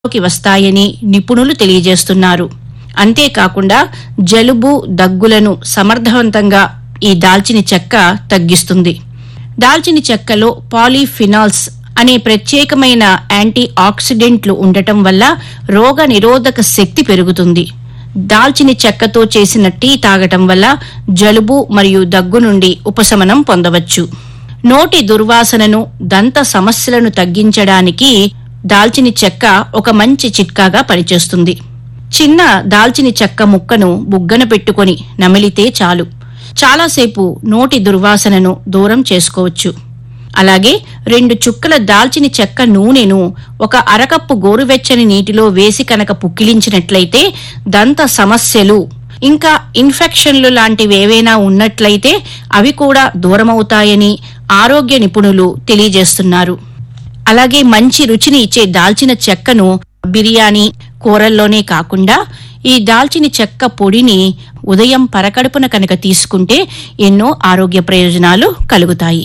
లోకి వస్తాయని నిపుణులు తెలియజేస్తున్నారు అంతేకాకుండా జలుబు దగ్గులను సమర్థవంతంగా ఈ దాల్చిన చెక్క తగ్గిస్తుంది దాల్చిన చెక్కలో పాలీఫినాల్స్ అనే ప్రత్యేకమైన యాంటీ ఆక్సిడెంట్లు ఉండటం వల్ల రోగ నిరోధక శక్తి పెరుగుతుంది దాల్చిన చెక్కతో చేసిన టీ తాగటం వల్ల జలుబు మరియు దగ్గు నుండి ఉపశమనం పొందవచ్చు నోటి దుర్వాసనను దంత సమస్యలను తగ్గించడానికి దాల్చిన చెక్క ఒక మంచి చిట్కాగా పనిచేస్తుంది చిన్న దాల్చిన చెక్క ముక్కను బుగ్గన పెట్టుకొని నమిలితే చాలు చాలాసేపు నోటి దుర్వాసనను దూరం చేసుకోవచ్చు అలాగే రెండు చుక్కల దాల్చిన చెక్క నూనెను ఒక అరకప్పు గోరువెచ్చని నీటిలో వేసి కనుక పుక్కిలించినట్లయితే దంత సమస్యలు ఇంకా ఇన్ఫెక్షన్లు లాంటివి ఏవైనా ఉన్నట్లయితే అవి కూడా దూరమవుతాయని ఆరోగ్య నిపుణులు తెలియజేస్తున్నారు అలాగే మంచి రుచిని ఇచ్చే దాల్చిన చెక్కను బిర్యానీ కూరల్లోనే కాకుండా ఈ దాల్చిన చెక్క పొడిని ఉదయం పరకడుపున కనుక తీసుకుంటే ఎన్నో ఆరోగ్య ప్రయోజనాలు కలుగుతాయి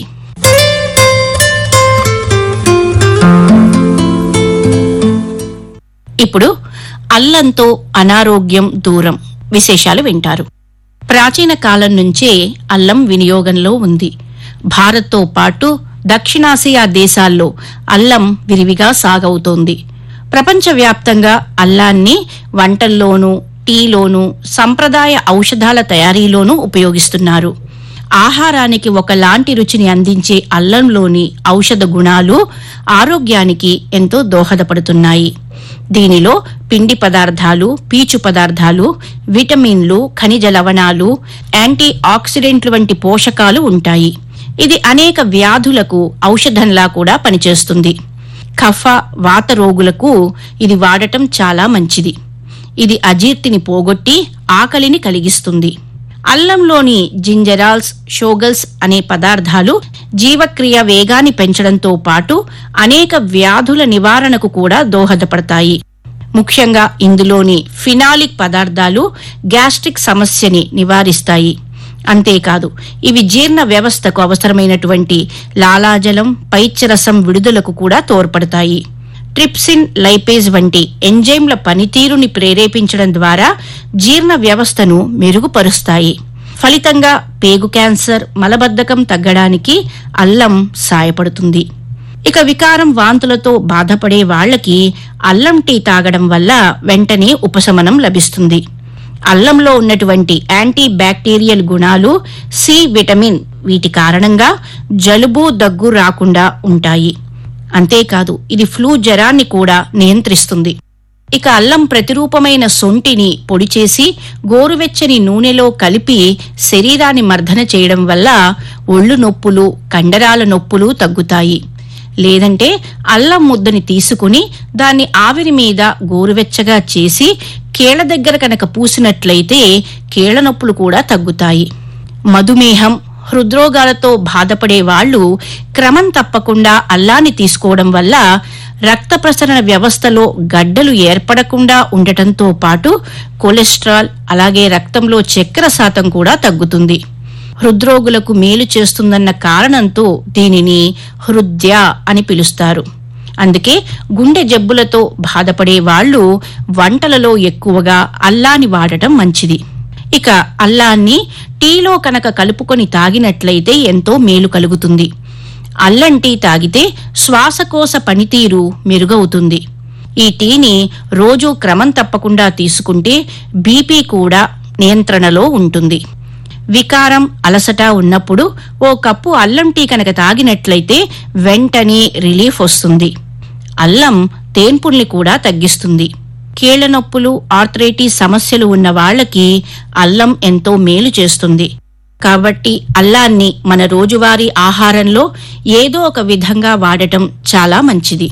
ఇప్పుడు అల్లంతో అనారోగ్యం దూరం విశేషాలు వింటారు ప్రాచీన కాలం నుంచే అల్లం వినియోగంలో ఉంది భారత్తో పాటు దక్షిణాసియా దేశాల్లో అల్లం విరివిగా సాగవుతోంది ప్రపంచవ్యాప్తంగా అల్లాన్ని వంటల్లోనూ టీలోనూ సంప్రదాయ ఔషధాల తయారీలోనూ ఉపయోగిస్తున్నారు ఆహారానికి ఒకలాంటి రుచిని అందించే అల్లంలోని ఔషధ గుణాలు ఆరోగ్యానికి ఎంతో దోహదపడుతున్నాయి దీనిలో పిండి పదార్థాలు పీచు పదార్థాలు విటమిన్లు ఖనిజ లవణాలు యాంటీ ఆక్సిడెంట్లు వంటి పోషకాలు ఉంటాయి ఇది అనేక వ్యాధులకు ఔషధంలా కూడా పనిచేస్తుంది కఫ వాత రోగులకు ఇది వాడటం చాలా మంచిది ఇది అజీర్తిని పోగొట్టి ఆకలిని కలిగిస్తుంది అల్లంలోని జింజరాల్స్ షోగల్స్ అనే పదార్థాలు జీవక్రియ వేగాన్ని పెంచడంతో పాటు అనేక వ్యాధుల నివారణకు కూడా దోహదపడతాయి ముఖ్యంగా ఇందులోని ఫినాలిక్ పదార్థాలు గ్యాస్ట్రిక్ సమస్యని నివారిస్తాయి అంతేకాదు ఇవి జీర్ణ వ్యవస్థకు అవసరమైనటువంటి లాలాజలం పైత్యరసం విడుదలకు కూడా తోడ్పడతాయి ట్రిప్సిన్ లైపేజ్ వంటి ఎంజైమ్ల పనితీరుని ప్రేరేపించడం ద్వారా జీర్ణ వ్యవస్థను మెరుగుపరుస్తాయి ఫలితంగా పేగు క్యాన్సర్ మలబద్ధకం తగ్గడానికి అల్లం సాయపడుతుంది ఇక వికారం వాంతులతో బాధపడే వాళ్ళకి అల్లం టీ తాగడం వల్ల వెంటనే ఉపశమనం లభిస్తుంది అల్లంలో ఉన్నటువంటి యాంటీ బ్యాక్టీరియల్ గుణాలు సి విటమిన్ వీటి కారణంగా జలుబు దగ్గు రాకుండా ఉంటాయి అంతేకాదు ఇది ఫ్లూ జ్వరాన్ని కూడా నియంత్రిస్తుంది ఇక అల్లం ప్రతిరూపమైన సొంటిని పొడి చేసి గోరువెచ్చని నూనెలో కలిపి శరీరాన్ని మర్దన చేయడం వల్ల ఒళ్ళు నొప్పులు కండరాల నొప్పులు తగ్గుతాయి లేదంటే అల్లం ముద్దని తీసుకుని దాన్ని ఆవిరి మీద గోరువెచ్చగా చేసి కీళ్ల దగ్గర కనుక పూసినట్లయితే కీళ్ల నొప్పులు కూడా తగ్గుతాయి మధుమేహం హృద్రోగాలతో బాధపడే వాళ్ళు క్రమం తప్పకుండా అల్లాన్ని తీసుకోవడం వల్ల రక్త ప్రసరణ వ్యవస్థలో గడ్డలు ఏర్పడకుండా ఉండటంతో పాటు కొలెస్ట్రాల్ అలాగే రక్తంలో చక్కెర శాతం కూడా తగ్గుతుంది హృద్రోగులకు మేలు చేస్తుందన్న కారణంతో దీనిని హృద్య అని పిలుస్తారు అందుకే గుండె జబ్బులతో బాధపడే వాళ్ళు వంటలలో ఎక్కువగా అల్లాని వాడటం మంచిది ఇక అల్లాన్ని టీలో కనుక కలుపుకొని తాగినట్లయితే ఎంతో మేలు కలుగుతుంది అల్లం టీ తాగితే శ్వాసకోశ పనితీరు మెరుగవుతుంది ఈ టీని రోజూ క్రమం తప్పకుండా తీసుకుంటే బీపీ కూడా నియంత్రణలో ఉంటుంది వికారం అలసట ఉన్నప్పుడు ఓ కప్పు అల్లం టీ కనుక తాగినట్లయితే వెంటనే రిలీఫ్ వస్తుంది అల్లం తేన్పుల్ని కూడా తగ్గిస్తుంది కీళ్ల నొప్పులు ఆర్థరైటిస్ సమస్యలు ఉన్న వాళ్ళకి అల్లం ఎంతో మేలు చేస్తుంది కాబట్టి అల్లాన్ని మన రోజువారీ ఆహారంలో ఏదో ఒక విధంగా వాడటం చాలా మంచిది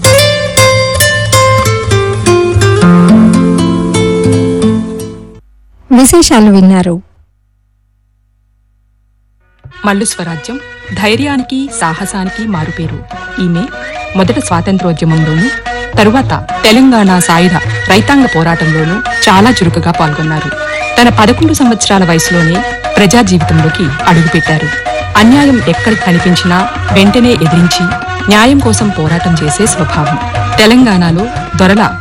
విశేషాలు విన్నారు మల్లు స్వరాజ్యం ధైర్యానికి సాహసానికి మారుపేరు ఈమె మొదట స్వాతంత్రోద్యమంలోనూ తరువాత తెలంగాణ సాయుధ రైతాంగ పోరాటంలోనూ చాలా చురుకుగా పాల్గొన్నారు తన పదకొండు సంవత్సరాల వయసులోనే ప్రజా జీవితంలోకి అడుగుపెట్టారు అన్యాయం ఎక్కడ కనిపించినా వెంటనే ఎదిరించి న్యాయం కోసం పోరాటం చేసే స్వభావం తెలంగాణలో దొరల